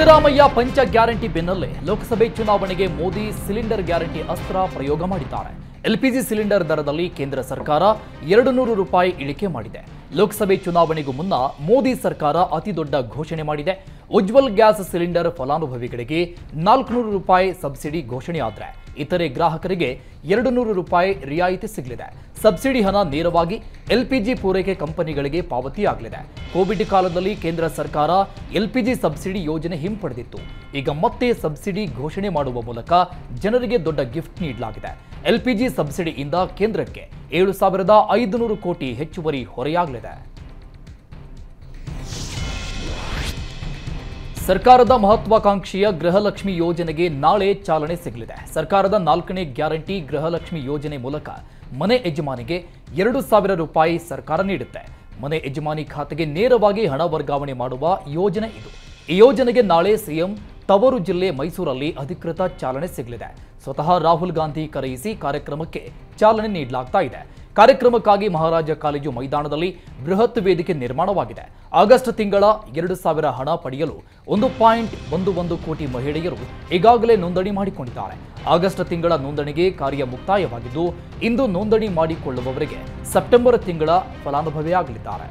ಸಿದ್ದರಾಮಯ್ಯ ಪಂಚ ಗ್ಯಾರಂಟಿ ಬೆನ್ನಲ್ಲೇ ಲೋಕಸಭೆ ಚುನಾವಣೆಗೆ ಮೋದಿ ಸಿಲಿಂಡರ್ ಗ್ಯಾರಂಟಿ ಅಸ್ತ್ರ ಪ್ರಯೋಗ ಮಾಡಿದ್ದಾರೆ ಎಲ್ಪಿಜಿ ಸಿಲಿಂಡರ್ ದರದಲ್ಲಿ ಕೇಂದ್ರ ಸರ್ಕಾರ ಎರಡು ನೂರು ರೂಪಾಯಿ ಇಳಿಕೆ ಮಾಡಿದೆ ಲೋಕಸಭೆ ಚುನಾವಣೆಗೂ ಮುನ್ನ ಮೋದಿ ಸರ್ಕಾರ ಅತಿ ದೊಡ್ಡ ಘೋಷಣೆ ಮಾಡಿದೆ ಉಜ್ವಲ್ ಗ್ಯಾಸ್ ಸಿಲಿಂಡರ್ ಫಲಾನುಭವಿಗಳಿಗೆ ನಾಲ್ಕುನೂರು ರೂಪಾಯಿ ಸಬ್ಸಿಡಿ ಘೋಷಣೆಯಾದ್ರೆ ಇತರೆ ಗ್ರಾಹಕರಿಗೆ ಎರಡು ನೂರು ರೂಪಾಯಿ ರಿಯಾಯಿತಿ ಸಿಗಲಿದೆ ಸಬ್ಸಿಡಿ ಹಣ ನೇರವಾಗಿ ಎಲ್ಪಿಜಿ ಪೂರೈಕೆ ಕಂಪನಿಗಳಿಗೆ ಪಾವತಿಯಾಗಲಿದೆ ಕೋವಿಡ್ ಕಾಲದಲ್ಲಿ ಕೇಂದ್ರ ಸರ್ಕಾರ ಎಲ್ಪಿಜಿ ಸಬ್ಸಿಡಿ ಯೋಜನೆ ಹಿಂಪಡೆದಿತ್ತು ಈಗ ಮತ್ತೆ ಸಬ್ಸಿಡಿ ಘೋಷಣೆ ಮಾಡುವ ಮೂಲಕ ಜನರಿಗೆ ದೊಡ್ಡ ಗಿಫ್ಟ್ ನೀಡಲಾಗಿದೆ ಎಲ್ಪಿಜಿ ಸಬ್ಸಿಡಿಯಿಂದ ಕೇಂದ್ರಕ್ಕೆ ಏಳು ಸಾವಿರದ ಐದುನೂರು ಕೋಟಿ ಹೆಚ್ಚುವರಿ ಹೊರೆಯಾಗಲಿದೆ ಸರ್ಕಾರದ ಮಹತ್ವಾಕಾಂಕ್ಷೆಯ ಗೃಹಲಕ್ಷ್ಮಿ ಯೋಜನೆಗೆ ನಾಳೆ ಚಾಲನೆ ಸಿಗಲಿದೆ ಸರ್ಕಾರದ ನಾಲ್ಕನೇ ಗ್ಯಾರಂಟಿ ಗೃಹಲಕ್ಷ್ಮಿ ಯೋಜನೆ ಮೂಲಕ ಮನೆ ಯಜಮಾನಿಗೆ ಎರಡು ಸಾವಿರ ರೂಪಾಯಿ ಸರ್ಕಾರ ನೀಡುತ್ತೆ ಮನೆ ಯಜಮಾನಿ ಖಾತೆಗೆ ನೇರವಾಗಿ ಹಣ ವರ್ಗಾವಣೆ ಮಾಡುವ ಯೋಜನೆ ಇದು ಈ ಯೋಜನೆಗೆ ನಾಳೆ ಸಿಎಂ ತವರು ಜಿಲ್ಲೆ ಮೈಸೂರಲ್ಲಿ ಅಧಿಕೃತ ಚಾಲನೆ ಸಿಗಲಿದೆ ಸ್ವತಃ ರಾಹುಲ್ ಗಾಂಧಿ ಕರೆಯಿಸಿ ಕಾರ್ಯಕ್ರಮಕ್ಕೆ ಚಾಲನೆ ನೀಡಲಾಗ್ತಾ ಇದೆ ಕಾರ್ಯಕ್ರಮಕ್ಕಾಗಿ ಮಹಾರಾಜ ಕಾಲೇಜು ಮೈದಾನದಲ್ಲಿ ಬೃಹತ್ ವೇದಿಕೆ ನಿರ್ಮಾಣವಾಗಿದೆ ಆಗಸ್ಟ್ ತಿಂಗಳ ಎರಡು ಸಾವಿರ ಹಣ ಪಡೆಯಲು ಒಂದು ಪಾಯಿಂಟ್ ಒಂದು ಒಂದು ಕೋಟಿ ಮಹಿಳೆಯರು ಈಗಾಗಲೇ ನೋಂದಣಿ ಮಾಡಿಕೊಂಡಿದ್ದಾರೆ ಆಗಸ್ಟ್ ತಿಂಗಳ ನೋಂದಣಿಗೆ ಕಾರ್ಯ ಮುಕ್ತಾಯವಾಗಿದ್ದು ಇಂದು ನೋಂದಣಿ ಮಾಡಿಕೊಳ್ಳುವವರಿಗೆ ಸೆಪ್ಟೆಂಬರ್ ತಿಂಗಳ ಫಲಾನುಭವಿಯಾಗಲಿದ್ದಾರೆ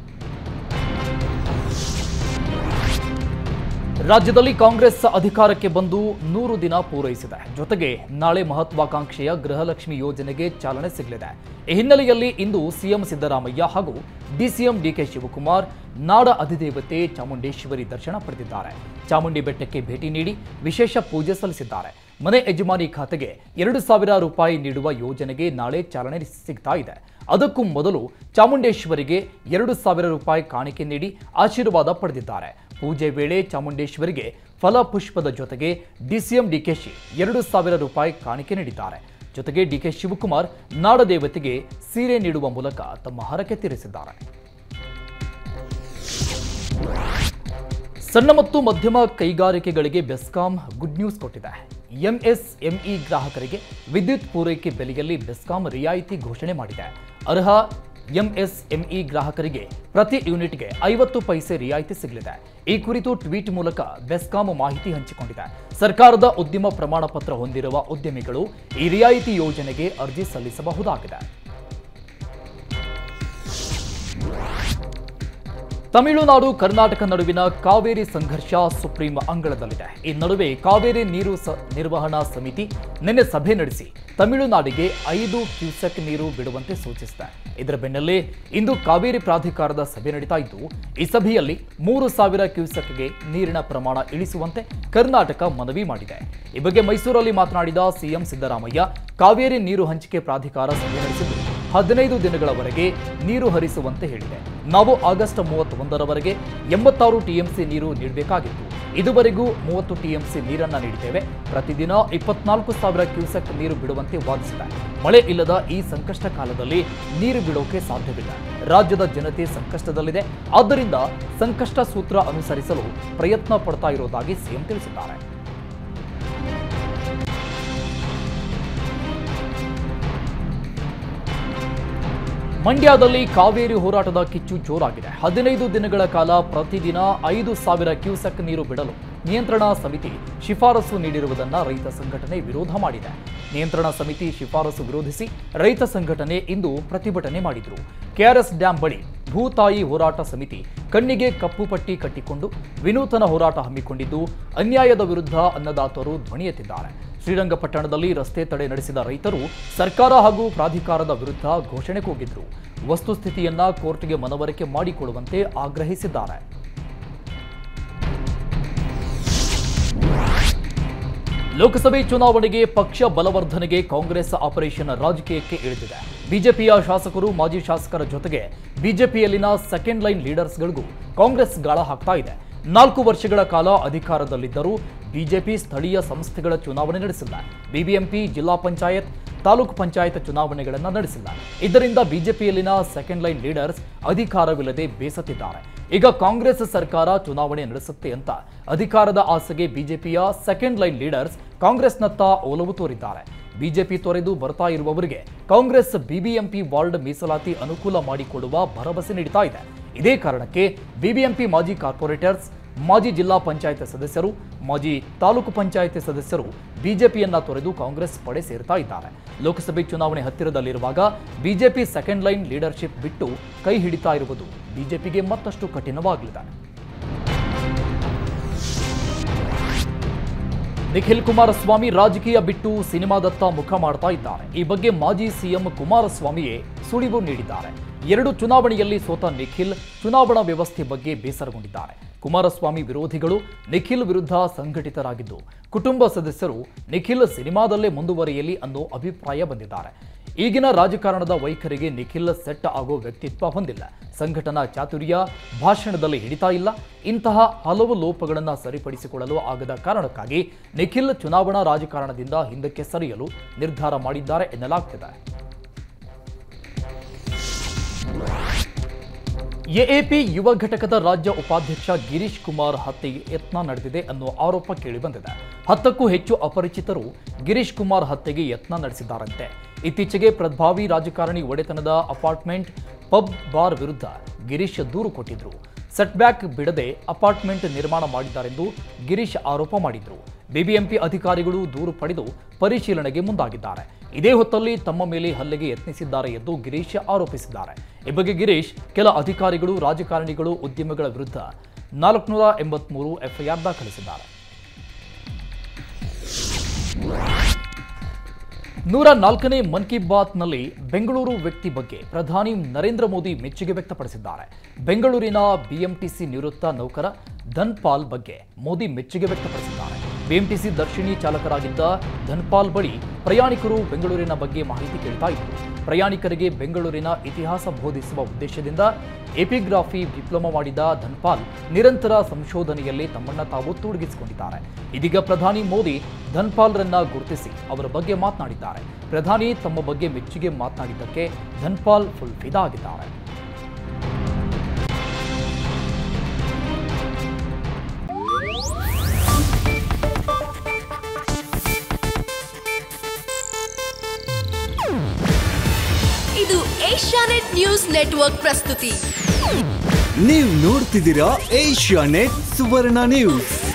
ರಾಜ್ಯದಲ್ಲಿ ಕಾಂಗ್ರೆಸ್ ಅಧಿಕಾರಕ್ಕೆ ಬಂದು ನೂರು ದಿನ ಪೂರೈಸಿದೆ ಜೊತೆಗೆ ನಾಳೆ ಮಹತ್ವಾಕಾಂಕ್ಷೆಯ ಗೃಹಲಕ್ಷ್ಮಿ ಯೋಜನೆಗೆ ಚಾಲನೆ ಸಿಗಲಿದೆ ಈ ಹಿನ್ನೆಲೆಯಲ್ಲಿ ಇಂದು ಸಿಎಂ ಸಿದ್ದರಾಮಯ್ಯ ಹಾಗೂ ಡಿಸಿಎಂ ಡಿಕೆ ಶಿವಕುಮಾರ್ ನಾಡ ಅಧಿದೇವತೆ ಚಾಮುಂಡೇಶ್ವರಿ ದರ್ಶನ ಪಡೆದಿದ್ದಾರೆ ಚಾಮುಂಡಿ ಬೆಟ್ಟಕ್ಕೆ ಭೇಟಿ ನೀಡಿ ವಿಶೇಷ ಪೂಜೆ ಸಲ್ಲಿಸಿದ್ದಾರೆ ಮನೆ ಯಜಮಾನಿ ಖಾತೆಗೆ ಎರಡು ಸಾವಿರ ರೂಪಾಯಿ ನೀಡುವ ಯೋಜನೆಗೆ ನಾಳೆ ಚಾಲನೆ ಸಿಗ್ತಾ ಇದೆ ಅದಕ್ಕೂ ಮೊದಲು ಚಾಮುಂಡೇಶ್ವರಿಗೆ ಎರಡು ಸಾವಿರ ರೂಪಾಯಿ ಕಾಣಿಕೆ ನೀಡಿ ಆಶೀರ್ವಾದ ಪಡೆದಿದ್ದಾರೆ ಪೂಜೆ ವೇಳೆ ಚಾಮುಂಡೇಶ್ವರಿಗೆ ಫಲಪುಷ್ಪದ ಜೊತೆಗೆ ಡಿಸಿಎಂ ಡಿಕೆಶಿ ಎರಡು ಸಾವಿರ ರೂಪಾಯಿ ಕಾಣಿಕೆ ನೀಡಿದ್ದಾರೆ ಜೊತೆಗೆ ಡಿಕೆ ಶಿವಕುಮಾರ್ ನಾಡದೇವತೆಗೆ ಸೀರೆ ನೀಡುವ ಮೂಲಕ ತಮ್ಮ ಹರಕೆ ತೀರಿಸಿದ್ದಾರೆ ಸಣ್ಣ ಮತ್ತು ಮಧ್ಯಮ ಕೈಗಾರಿಕೆಗಳಿಗೆ ಬೆಸ್ಕಾಂ ಗುಡ್ ನ್ಯೂಸ್ ಕೊಟ್ಟಿದೆ ಎಂಎಸ್ಎಂಇ ಗ್ರಾಹಕರಿಗೆ ವಿದ್ಯುತ್ ಪೂರೈಕೆ ಬೆಲೆಯಲ್ಲಿ ಬೆಸ್ಕಾಂ ರಿಯಾಯಿತಿ ಘೋಷಣೆ ಮಾಡಿದೆ ಅರ್ಹ ಎಂಎಸ್ಎಂಇ ಗ್ರಾಹಕರಿಗೆ ಪ್ರತಿ ಯೂನಿಟ್ಗೆ ಐವತ್ತು ಪೈಸೆ ರಿಯಾಯಿತಿ ಸಿಗಲಿದೆ ಈ ಕುರಿತು ಟ್ವೀಟ್ ಮೂಲಕ ಬೆಸ್ಕಾಂ ಮಾಹಿತಿ ಹಂಚಿಕೊಂಡಿದೆ ಸರ್ಕಾರದ ಉದ್ಯಮ ಪ್ರಮಾಣ ಪತ್ರ ಹೊಂದಿರುವ ಉದ್ಯಮಿಗಳು ಈ ರಿಯಾಯಿತಿ ಯೋಜನೆಗೆ ಅರ್ಜಿ ಸಲ್ಲಿಸಬಹುದಾಗಿದೆ ತಮಿಳುನಾಡು ಕರ್ನಾಟಕ ನಡುವಿನ ಕಾವೇರಿ ಸಂಘರ್ಷ ಸುಪ್ರೀಂ ಅಂಗಳದಲ್ಲಿದೆ ಈ ನಡುವೆ ಕಾವೇರಿ ನೀರು ಸ- ನಿರ್ವಹಣಾ ಸಮಿತಿ ನಿನ್ನೆ ಸಭೆ ನಡೆಸಿ ತಮಿಳುನಾಡಿಗೆ ಐದು ಕ್ಯೂಸೆಕ್ ನೀರು ಬಿಡುವಂತೆ ಸೂಚಿಸಿದೆ ಇದರ ಬೆನ್ನಲ್ಲೇ ಇಂದು ಕಾವೇರಿ ಪ್ರಾಧಿಕಾರದ ಸಭೆ ನಡೀತಾ ಇದ್ದು ಈ ಸಭೆಯಲ್ಲಿ ಮೂರು ಸಾವಿರ ಕ್ಯೂಸೆಕ್ಗೆ ನೀರಿನ ಪ್ರಮಾಣ ಇಳಿಸುವಂತೆ ಕರ್ನಾಟಕ ಮನವಿ ಮಾಡಿದೆ ಈ ಬಗ್ಗೆ ಮೈಸೂರಲ್ಲಿ ಮಾತನಾಡಿದ ಸಿಎಂ ಸಿದ್ದರಾಮಯ್ಯ ಕಾವೇರಿ ನೀರು ಹಂಚಿಕೆ ಪ್ರಾಧಿಕಾರ ಸಭೆ ನಡೆಸಿದ್ದು ಹದಿನೈದು ದಿನಗಳವರೆಗೆ ನೀರು ಹರಿಸುವಂತೆ ಹೇಳಿದೆ ನಾವು ಆಗಸ್ಟ್ ಮೂವತ್ತೊಂದರವರೆಗೆ ಎಂಬತ್ತಾರು ಟಿಎಂಸಿ ನೀರು ನೀಡಬೇಕಾಗಿತ್ತು ಇದುವರೆಗೂ ಮೂವತ್ತು ಟಿಎಂಸಿ ನೀರನ್ನ ನೀಡಿದ್ದೇವೆ ಪ್ರತಿದಿನ ಇಪ್ಪತ್ನಾಲ್ಕು ಸಾವಿರ ಕ್ಯೂಸೆಕ್ ನೀರು ಬಿಡುವಂತೆ ವಾದಿಸಿದೆ ಮಳೆ ಇಲ್ಲದ ಈ ಸಂಕಷ್ಟ ಕಾಲದಲ್ಲಿ ನೀರು ಬಿಡೋಕೆ ಸಾಧ್ಯವಿಲ್ಲ ರಾಜ್ಯದ ಜನತೆ ಸಂಕಷ್ಟದಲ್ಲಿದೆ ಆದ್ದರಿಂದ ಸಂಕಷ್ಟ ಸೂತ್ರ ಅನುಸರಿಸಲು ಪ್ರಯತ್ನ ಪಡ್ತಾ ಇರೋದಾಗಿ ಸಿಎಂ ತಿಳಿಸಿದ್ದಾರೆ ಮಂಡ್ಯದಲ್ಲಿ ಕಾವೇರಿ ಹೋರಾಟದ ಕಿಚ್ಚು ಜೋರಾಗಿದೆ ಹದಿನೈದು ದಿನಗಳ ಕಾಲ ಪ್ರತಿದಿನ ಐದು ಸಾವಿರ ಕ್ಯೂಸೆಕ್ ನೀರು ಬಿಡಲು ನಿಯಂತ್ರಣಾ ಸಮಿತಿ ಶಿಫಾರಸು ನೀಡಿರುವುದನ್ನು ರೈತ ಸಂಘಟನೆ ವಿರೋಧ ಮಾಡಿದೆ ನಿಯಂತ್ರಣ ಸಮಿತಿ ಶಿಫಾರಸು ವಿರೋಧಿಸಿ ರೈತ ಸಂಘಟನೆ ಇಂದು ಪ್ರತಿಭಟನೆ ಮಾಡಿದ್ರು ಕೆಆರ್ಎಸ್ ಡ್ಯಾಂ ಬಳಿ ಭೂತಾಯಿ ಹೋರಾಟ ಸಮಿತಿ ಕಣ್ಣಿಗೆ ಕಪ್ಪು ಪಟ್ಟಿ ಕಟ್ಟಿಕೊಂಡು ವಿನೂತನ ಹೋರಾಟ ಹಮ್ಮಿಕೊಂಡಿದ್ದು ಅನ್ಯಾಯದ ವಿರುದ್ಧ ಅನ್ನದಾತರು ಧ್ವನಿ ಎತ್ತಿದ್ದಾರೆ ಶ್ರೀರಂಗಪಟ್ಟಣದಲ್ಲಿ ರಸ್ತೆ ತಡೆ ನಡೆಸಿದ ರೈತರು ಸರ್ಕಾರ ಹಾಗೂ ಪ್ರಾಧಿಕಾರದ ವಿರುದ್ಧ ಘೋಷಣೆ ಕೂಗಿದ್ರು ವಸ್ತುಸ್ಥಿತಿಯನ್ನ ಕೋರ್ಟ್ಗೆ ಮನವರಿಕೆ ಮಾಡಿಕೊಡುವಂತೆ ಆಗ್ರಹಿಸಿದ್ದಾರೆ ಲೋಕಸಭೆ ಚುನಾವಣೆಗೆ ಪಕ್ಷ ಬಲವರ್ಧನೆಗೆ ಕಾಂಗ್ರೆಸ್ ಆಪರೇಷನ್ ರಾಜಕೀಯಕ್ಕೆ ಇಳಿದಿದೆ ಬಿಜೆಪಿಯ ಶಾಸಕರು ಮಾಜಿ ಶಾಸಕರ ಜೊತೆಗೆ ಬಿಜೆಪಿಯಲ್ಲಿನ ಸೆಕೆಂಡ್ ಲೈನ್ ಲೀಡರ್ಸ್ಗಳಿಗೂ ಕಾಂಗ್ರೆಸ್ ಗಾಳ ಹಾಕ್ತಾ ಇದೆ ನಾಲ್ಕು ವರ್ಷಗಳ ಕಾಲ ಅಧಿಕಾರದಲ್ಲಿದ್ದರೂ ಬಿಜೆಪಿ ಸ್ಥಳೀಯ ಸಂಸ್ಥೆಗಳ ಚುನಾವಣೆ ನಡೆಸಿಲ್ಲ ಬಿಬಿಎಂಪಿ ಜಿಲ್ಲಾ ಪಂಚಾಯತ್ ತಾಲೂಕು ಪಂಚಾಯತ್ ಚುನಾವಣೆಗಳನ್ನು ನಡೆಸಿಲ್ಲ ಇದರಿಂದ ಬಿಜೆಪಿಯಲ್ಲಿನ ಸೆಕೆಂಡ್ ಲೈನ್ ಲೀಡರ್ಸ್ ಅಧಿಕಾರವಿಲ್ಲದೆ ಬೇಸತ್ತಿದ್ದಾರೆ ಈಗ ಕಾಂಗ್ರೆಸ್ ಸರ್ಕಾರ ಚುನಾವಣೆ ನಡೆಸುತ್ತೆ ಅಂತ ಅಧಿಕಾರದ ಆಸೆಗೆ ಬಿಜೆಪಿಯ ಸೆಕೆಂಡ್ ಲೈನ್ ಲೀಡರ್ಸ್ ಕಾಂಗ್ರೆಸ್ನತ್ತ ಒಲವು ತೋರಿದ್ದಾರೆ ಬಿಜೆಪಿ ತೊರೆದು ಬರ್ತಾ ಇರುವವರಿಗೆ ಕಾಂಗ್ರೆಸ್ ಬಿಬಿಎಂಪಿ ವಾರ್ಡ್ ಮೀಸಲಾತಿ ಅನುಕೂಲ ಮಾಡಿಕೊಡುವ ಭರವಸೆ ನೀಡ್ತಾ ಇದೆ ಇದೇ ಕಾರಣಕ್ಕೆ ಬಿಬಿಎಂಪಿ ಮಾಜಿ ಕಾರ್ಪೊರೇಟರ್ಸ್ ಮಾಜಿ ಜಿಲ್ಲಾ ಪಂಚಾಯತ್ ಸದಸ್ಯರು ಮಾಜಿ ತಾಲೂಕು ಪಂಚಾಯತ್ ಸದಸ್ಯರು ಬಿಜೆಪಿಯನ್ನ ತೊರೆದು ಕಾಂಗ್ರೆಸ್ ಪಡೆ ಸೇರ್ತಾ ಇದ್ದಾರೆ ಲೋಕಸಭೆ ಚುನಾವಣೆ ಹತ್ತಿರದಲ್ಲಿರುವಾಗ ಬಿಜೆಪಿ ಸೆಕೆಂಡ್ ಲೈನ್ ಲೀಡರ್ಶಿಪ್ ಬಿಟ್ಟು ಕೈ ಹಿಡಿತಾ ಇರುವುದು ಬಿಜೆಪಿಗೆ ಮತ್ತಷ್ಟು ಕಠಿಣವಾಗಲಿದೆ ನಿಖಿಲ್ ಕುಮಾರಸ್ವಾಮಿ ರಾಜಕೀಯ ಬಿಟ್ಟು ಸಿನಿಮಾದತ್ತ ಮುಖ ಮಾಡ್ತಾ ಇದ್ದಾರೆ ಈ ಬಗ್ಗೆ ಮಾಜಿ ಸಿಎಂ ಕುಮಾರಸ್ವಾಮಿಯೇ ಸುಳಿವು ನೀಡಿದ್ದಾರೆ ಎರಡು ಚುನಾವಣೆಯಲ್ಲಿ ಸೋತ ನಿಖಿಲ್ ಚುನಾವಣಾ ವ್ಯವಸ್ಥೆ ಬಗ್ಗೆ ಬೇಸರಗೊಂಡಿದ್ದಾರೆ ಕುಮಾರಸ್ವಾಮಿ ವಿರೋಧಿಗಳು ನಿಖಿಲ್ ವಿರುದ್ಧ ಸಂಘಟಿತರಾಗಿದ್ದು ಕುಟುಂಬ ಸದಸ್ಯರು ನಿಖಿಲ್ ಸಿನಿಮಾದಲ್ಲೇ ಮುಂದುವರಿಯಲಿ ಅನ್ನೋ ಅಭಿಪ್ರಾಯ ಬಂದಿದ್ದಾರೆ ಈಗಿನ ರಾಜಕಾರಣದ ವೈಖರಿಗೆ ನಿಖಿಲ್ ಸೆಟ್ ಆಗೋ ವ್ಯಕ್ತಿತ್ವ ಹೊಂದಿಲ್ಲ ಸಂಘಟನಾ ಚಾತುರ್ಯ ಭಾಷಣದಲ್ಲಿ ಹಿಡಿತಾ ಇಲ್ಲ ಇಂತಹ ಹಲವು ಲೋಪಗಳನ್ನು ಸರಿಪಡಿಸಿಕೊಳ್ಳಲು ಆಗದ ಕಾರಣಕ್ಕಾಗಿ ನಿಖಿಲ್ ಚುನಾವಣಾ ರಾಜಕಾರಣದಿಂದ ಹಿಂದಕ್ಕೆ ಸರಿಯಲು ನಿರ್ಧಾರ ಮಾಡಿದ್ದಾರೆ ಎನ್ನಲಾಗ್ತಿದೆ ಎಎಪಿ ಯುವ ಘಟಕದ ರಾಜ್ಯ ಉಪಾಧ್ಯಕ್ಷ ಗಿರೀಶ್ ಕುಮಾರ್ ಹತ್ಯೆಗೆ ಯತ್ನ ನಡೆದಿದೆ ಅನ್ನೋ ಆರೋಪ ಕೇಳಿಬಂದಿದೆ ಹತ್ತಕ್ಕೂ ಹೆಚ್ಚು ಅಪರಿಚಿತರು ಗಿರೀಶ್ ಕುಮಾರ್ ಹತ್ಯೆಗೆ ಯತ್ನ ನಡೆಸಿದ್ದಾರಂತೆ ಇತ್ತೀಚೆಗೆ ಪ್ರಭಾವಿ ರಾಜಕಾರಣಿ ಒಡೆತನದ ಅಪಾರ್ಟ್ಮೆಂಟ್ ಪಬ್ ಬಾರ್ ವಿರುದ್ಧ ಗಿರೀಶ್ ದೂರು ಕೊಟ್ಟಿದ್ರು ಸೆಟ್ಬ್ಯಾಕ್ ಬಿಡದೆ ಅಪಾರ್ಟ್ಮೆಂಟ್ ನಿರ್ಮಾಣ ಮಾಡಿದ್ದಾರೆಂದು ಗಿರೀಶ್ ಆರೋಪ ಮಾಡಿದ್ರು ಬಿಬಿಎಂಪಿ ಅಧಿಕಾರಿಗಳು ದೂರು ಪಡೆದು ಪರಿಶೀಲನೆಗೆ ಮುಂದಾಗಿದ್ದಾರೆ ಇದೇ ಹೊತ್ತಲ್ಲಿ ತಮ್ಮ ಮೇಲೆ ಹಲ್ಲೆಗೆ ಯತ್ನಿಸಿದ್ದಾರೆ ಎಂದು ಗಿರೀಶ್ ಆರೋಪಿಸಿದ್ದಾರೆ ಈ ಬಗ್ಗೆ ಗಿರೀಶ್ ಕೆಲ ಅಧಿಕಾರಿಗಳು ರಾಜಕಾರಣಿಗಳು ಉದ್ಯಮಿಗಳ ವಿರುದ್ಧ ನಾಲ್ಕುನೂರ ಎಂಬತ್ಮೂರು ಎಫ್ಐಆರ್ ದಾಖಲಿಸಿದ್ದಾರೆ ನೂರ ನಾಲ್ಕನೇ ಮನ್ ಕಿ ಬಾತ್ನಲ್ಲಿ ಬೆಂಗಳೂರು ವ್ಯಕ್ತಿ ಬಗ್ಗೆ ಪ್ರಧಾನಿ ನರೇಂದ್ರ ಮೋದಿ ಮೆಚ್ಚುಗೆ ವ್ಯಕ್ತಪಡಿಸಿದ್ದಾರೆ ಬೆಂಗಳೂರಿನ ಬಿಎಂಟಿಸಿ ನಿವೃತ್ತ ನೌಕರ ಧನ್ಪಾಲ್ ಬಗ್ಗೆ ಮೋದಿ ಮೆಚ್ಚುಗೆ ವ್ಯಕ್ತಪಡಿಸಿದ್ದಾರೆ ಬಿಎಂಟಿಸಿ ದರ್ಶಿನಿ ಚಾಲಕರಾಗಿದ್ದ ಧನ್ಪಾಲ್ ಬಳಿ ಪ್ರಯಾಣಿಕರು ಬೆಂಗಳೂರಿನ ಬಗ್ಗೆ ಮಾಹಿತಿ ಕೇಳ್ತಾ ಇದ್ರು ಪ್ರಯಾಣಿಕರಿಗೆ ಬೆಂಗಳೂರಿನ ಇತಿಹಾಸ ಬೋಧಿಸುವ ಉದ್ದೇಶದಿಂದ ಎಪಿಗ್ರಾಫಿ ಡಿಪ್ಲೊಮಾ ಮಾಡಿದ ಧನ್ಪಾಲ್ ನಿರಂತರ ಸಂಶೋಧನೆಯಲ್ಲಿ ತಮ್ಮನ್ನ ತಾವು ತೊಡಗಿಸಿಕೊಂಡಿದ್ದಾರೆ ಇದೀಗ ಪ್ರಧಾನಿ ಮೋದಿ ಧನ್ಪಾಲ್ರನ್ನ ಗುರುತಿಸಿ ಅವರ ಬಗ್ಗೆ ಮಾತನಾಡಿದ್ದಾರೆ ಪ್ರಧಾನಿ ತಮ್ಮ ಬಗ್ಗೆ ಮೆಚ್ಚುಗೆ ಮಾತನಾಡಿದ್ದಕ್ಕೆ ಧನ್ಪಾಲ್ ಫುಲ್ ಫಿದಾ ಆಗಿದ್ದಾರೆ ಇದು ಏಷ್ಯಾನೆಟ್ ನ್ಯೂಸ್ ನೆಟ್ವರ್ಕ್ ಪ್ರಸ್ತುತಿ ನೀವು ನೋಡ್ತಿದ್ದೀರಾ ಏಷ್ಯಾ ನೆಟ್ ಸುವರ್ಣ ನ್ಯೂಸ್